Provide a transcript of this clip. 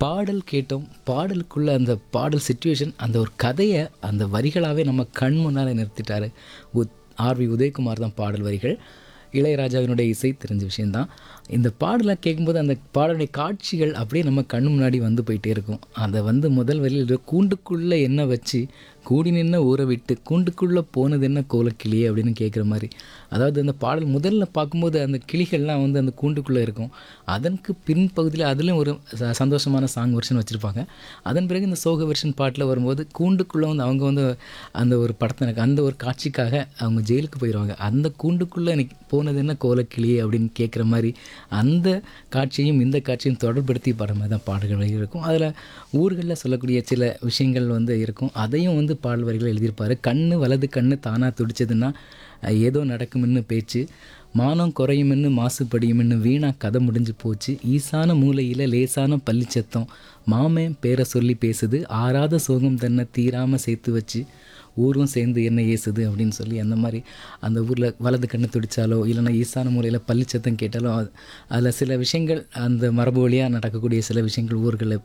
பாடல் கேட்டோம் பாடலுக்குள்ள அந்த பாடல் சுச்சுவேஷன் அந்த ஒரு கதையை அந்த வரிகளாகவே நம்ம கண் முன்னால் நிறுத்திட்டாரு உத் ஆர்வி உதயகுமார் தான் பாடல் வரிகள் இளையராஜாவினுடைய இசை தெரிஞ்ச விஷயந்தான் இந்த பாடலை கேட்கும்போது அந்த பாடலுடைய காட்சிகள் அப்படியே நம்ம கண் முன்னாடி வந்து போயிட்டே இருக்கும் அதை வந்து முதல் வரியில் கூண்டுக்குள்ளே என்ன வச்சு கூடி நின்று ஊற விட்டு கூண்டுக்குள்ளே போனது என்ன கோலக்கிளியே அப்படின்னு கேட்குற மாதிரி அதாவது அந்த பாடல் முதல்ல பார்க்கும்போது அந்த கிளிகள்லாம் வந்து அந்த கூண்டுக்குள்ளே இருக்கும் அதற்கு பின்பகுதியில் அதுலேயும் ஒரு ச- சந்தோஷமான சாங் வெர்ஷன் வச்சுருப்பாங்க அதன் பிறகு இந்த சோக வெர்ஷன் பாட்டில் வரும்போது கூண்டுக்குள்ளே வந்து அவங்க வந்து அந்த ஒரு படத்தை எனக்கு அந்த ஒரு காட்சிக்காக அவங்க ஜெயிலுக்கு போயிடுவாங்க அந்த கூண்டுக்குள்ளே எனக்கு போனது என்ன கோலக்கிளியே அப்படின்னு கேட்குற மாதிரி அந்த காட்சியும் இந்த காட்சியும் தொடர்படுத்தி பாடுற மாதிரி தான் பாடல்கள் வரிகள் இருக்கும் அதில் ஊர்களில் சொல்லக்கூடிய சில விஷயங்கள் வந்து இருக்கும் அதையும் வந்து பாடல் வரிகள் எழுதியிருப்பார் கண்ணு வலது கண்ணு தானாக துடிச்சதுன்னா அஹ், ஏதோ நடக்கும்னு பேச்சு மானம் குறையுமென்னு மாசுபடியுமென்னு வீணா கதை முடிஞ்சு போச்சு ஈசான மூலையில் லேசான பள்ளிச்சத்தம் மாமன் பேரை சொல்லி பேசுது ஆறாத சோகம் தன்னை தீராமல் சேர்த்து வச்சு ஊரும் சேர்ந்து என்ன ஏசுது அப்படின்னு சொல்லி அந்த மாதிரி அந்த ஊரில் வலது கண்ணு துடிச்சாலோ இல்லைன்னா ஈசான மூலையில் பள்ளிச்சத்தம் கேட்டாலோ அது- அதில் சில விஷயங்கள் அந்த மரபு வழியாக நடக்கக்கூடிய சில விஷயங்கள் ஊர்களில்